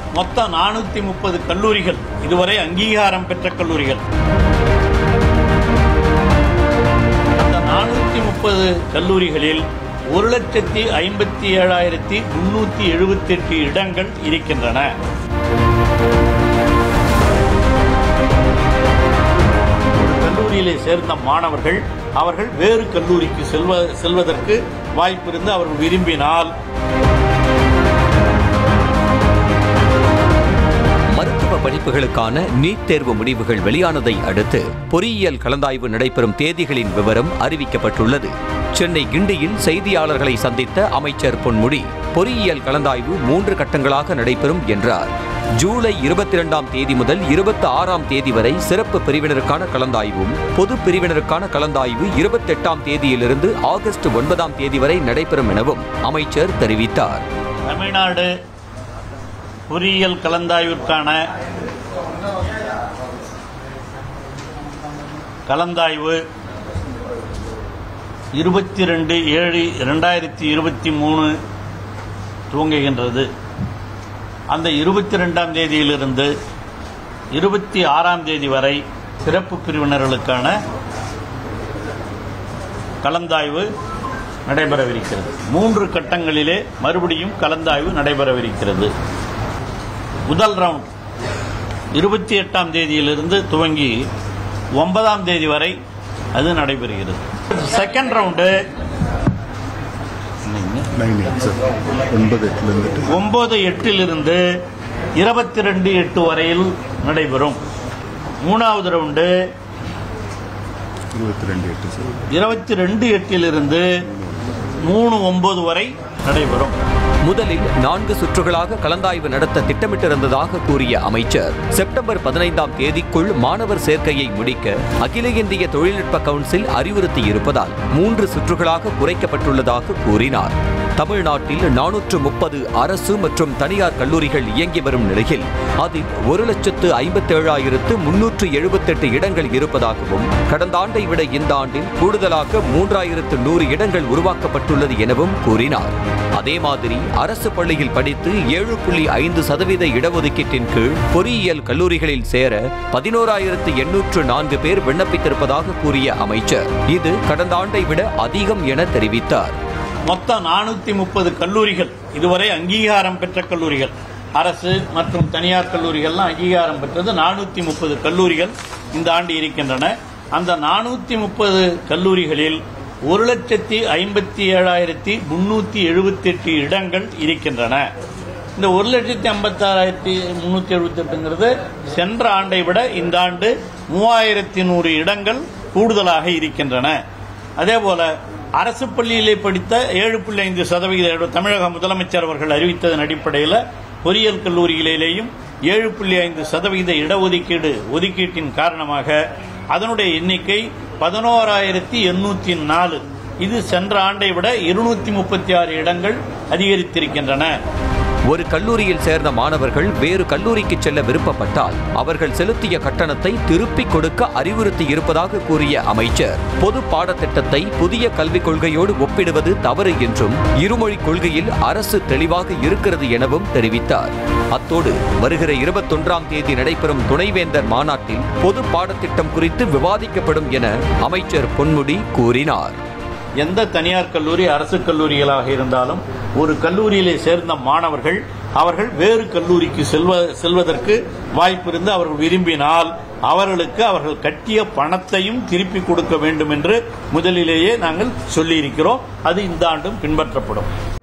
மொத்தம் நானூத்தி முப்பது கல்லூரிகள் இதுவரை அங்கீகாரம் பெற்ற கல்லூரிகள் அந்த நானூத்தி முப்பது கல்லூரிகளில் ஒரு லட்சத்தி ஐம்பத்தி ஏழாயிரத்தி முன்னூத்தி எழுபத்தி எட்டு இடங்கள் இருக்கின்றன ஒரு கல்லூரியிலே சேர்ந்த மாணவர்கள் அவர்கள் வேறு கல்லூரிக்கு செல்வ செல்வதற்கு வாய்ப்பிருந்து அவர்கள் விரும்பினால் மருத்துவ படிப்புகளுக்கான நீட் தேர்வு முடிவுகள் வெளியானதை அடுத்து பொறியியல் கலந்தாய்வு நடைபெறும் தேதிகளின் விவரம் அறிவிக்கப்பட்டுள்ளது சென்னை கிண்டியில் செய்தியாளர்களை சந்தித்த அமைச்சர் பொன்முடி பொறியியல் கலந்தாய்வு மூன்று கட்டங்களாக நடைபெறும் என்றார் ஜூலை இருபத்தி இரண்டாம் தேதி முதல் இருபத்தி ஆறாம் தேதி வரை சிறப்பு பிரிவினருக்கான கலந்தாய்வும் பொது பிரிவினருக்கான கலந்தாய்வு இருபத்தெட்டாம் தேதியிலிருந்து ஆகஸ்ட் ஒன்பதாம் தேதி வரை நடைபெறும் எனவும் அமைச்சர் தெரிவித்தார் தமிழ்நாடு பொறியியல் கலந்தாய்விற்கான கலந்தாய்வு இருபத்தி ரெண்டு ஏழு ரெண்டாயிரத்தி இருபத்தி மூணு துவங்குகின்றது அந்த இருபத்தி ரெண்டாம் தேதியிலிருந்து இருபத்தி ஆறாம் தேதி வரை சிறப்பு பிரிவினர்களுக்கான கலந்தாய்வு நடைபெறவிருக்கிறது மூன்று கட்டங்களிலே மறுபடியும் கலந்தாய்வு நடைபெறவிருக்கிறது முதல் ரவுண்ட் இருபத்தி எட்டாம் தேதியிலிருந்து துவங்கி ஒன்பதாம் தேதி வரை அது நடைபெறுகிறது second round nine eight sir ஒன்பது எட்டுல இருந்துட்டு ஒன்பது எட்டிலிருந்து இருபத்தி ரெண்டு எட்டு வரையில் நடைபெறும் மூணாவது ரவுண்டு இருபத்தி ரெண்டு எட்டு சார் இருபத்தி ரெண்டு எட்டிலிருந்து மூணு ஒன்பது வரை நடைபெறும் முதலில் நான்கு சுற்றுகளாக கலந்தாய்வு நடத்த திட்டமிட்டிருந்ததாக கூறிய அமைச்சர் செப்டம்பர் பதினைந்தாம் தேதிக்குள் மாணவர் சேர்க்கையை முடிக்க அகில இந்திய தொழில்நுட்ப கவுன்சில் அறிவுறுத்தியிருப்பதால் மூன்று சுற்றுகளாக குறைக்கப்பட்டுள்ளதாக கூறினார் தமிழ்நாட்டில் நானூற்று முப்பது அரசு மற்றும் தனியார் கல்லூரிகள் இயங்கி வரும் நிலையில் அதில் ஒரு லட்சத்து ஐம்பத்தேழாயிரத்து முன்னூற்று எழுபத்தெட்டு இடங்கள் இருப்பதாகவும் கடந்த ஆண்டை விட இந்த ஆண்டில் கூடுதலாக மூன்றாயிரத்து நூறு இடங்கள் உருவாக்கப்பட்டுள்ளது எனவும் கூறினார் அதே மாதிரி அரசு பள்ளியில் படித்து ஏழு புள்ளி ஐந்து சதவீத இடஒதுக்கீட்டின் கீழ் பொறியியல் கல்லூரிகளில் சேர பதினோராயிரத்து எண்ணூற்று நான்கு பேர் விண்ணப்பித்திருப்பதாக கூறிய அமைச்சர் இது கடந்த ஆண்டை விட அதிகம் என தெரிவித்தார் மொத்தம் நானூத்தி முப்பது கல்லூரிகள் இதுவரை அங்கீகாரம் பெற்ற கல்லூரிகள் அரசு மற்றும் தனியார் கல்லூரிகள்லாம் அங்கீகாரம் பெற்றது நானூத்தி முப்பது கல்லூரிகள் இந்த ஆண்டு இருக்கின்றன அந்த நானூத்தி முப்பது கல்லூரிகளில் ஒரு லட்சத்தி ஐம்பத்தி ஏழாயிரத்தி முன்னூத்தி எழுபத்தி எட்டு இடங்கள் இருக்கின்றன இந்த ஒரு லட்சத்தி ஐம்பத்தாறாயிரத்தி முன்னூத்தி எழுபத்தி எட்டுங்கிறது சென்ற ஆண்டை விட இந்த ஆண்டு மூவாயிரத்தி நூறு இடங்கள் கூடுதலாக இருக்கின்றன அதே போல அரசு பள்ளியிலே படித்த ஏழு புள்ளி ஐந்து சதவிகித இட- தமிழக முதலமைச்சர் அவர்கள் அறிவித்ததன் அடிப்படையில் பொறியியல் கல்லூரிகளிலேயும் ஏழு புள்ளி ஐந்து சதவிகித இடஒதுக்கீடு ஒதுக்கீட்டின் காரணமாக அதனுடைய எண்ணிக்கை பதினோராயிரத்தி எண்ணூத்தி நாலு இது சென்ற ஆண்டை விட இருநூத்தி முப்பத்தி ஆறு இடங்கள் அதிகரித்திருக்கின்றன ஒரு கல்லூரியில் சேர்ந்த மாணவர்கள் வேறு கல்லூரிக்கு செல்ல விருப்பப்பட்டால் அவர்கள் செலுத்திய கட்டணத்தை திருப்பிக் கொடுக்க அறிவுறுத்தி இருப்பதாக கூறிய அமைச்சர் பொது பாடத்திட்டத்தை புதிய கல்விக் கொள்கையோடு ஒப்பிடுவது தவறு என்றும் இருமொழி கொள்கையில் அரசு தெளிவாக இருக்கிறது எனவும் தெரிவித்தார் அத்தோடு வருகிற இருபத்தொன்றாம் தேதி நடைபெறும் துணைவேந்தர் மாநாட்டில் பொது பாடத்திட்டம் குறித்து விவாதிக்கப்படும் என அமைச்சர் பொன்முடி கூறினார் எந்த தனியார் கல்லூரி அரசு கல்லூரிகளாக இருந்தாலும் ஒரு கல்லூரியிலே சேர்ந்த மாணவர்கள் அவர்கள் வேறு கல்லூரிக்கு செல்வ செல்வதற்கு வாய்ப்பிருந்து அவர்கள் விரும்பினால் அவர்களுக்கு அவர்கள் கட்டிய பணத்தையும் திருப்பி கொடுக்க வேண்டும் என்று முதலிலேயே நாங்கள் சொல்லியிருக்கிறோம் அது இந்த ஆண்டும் பின்பற்றப்படும்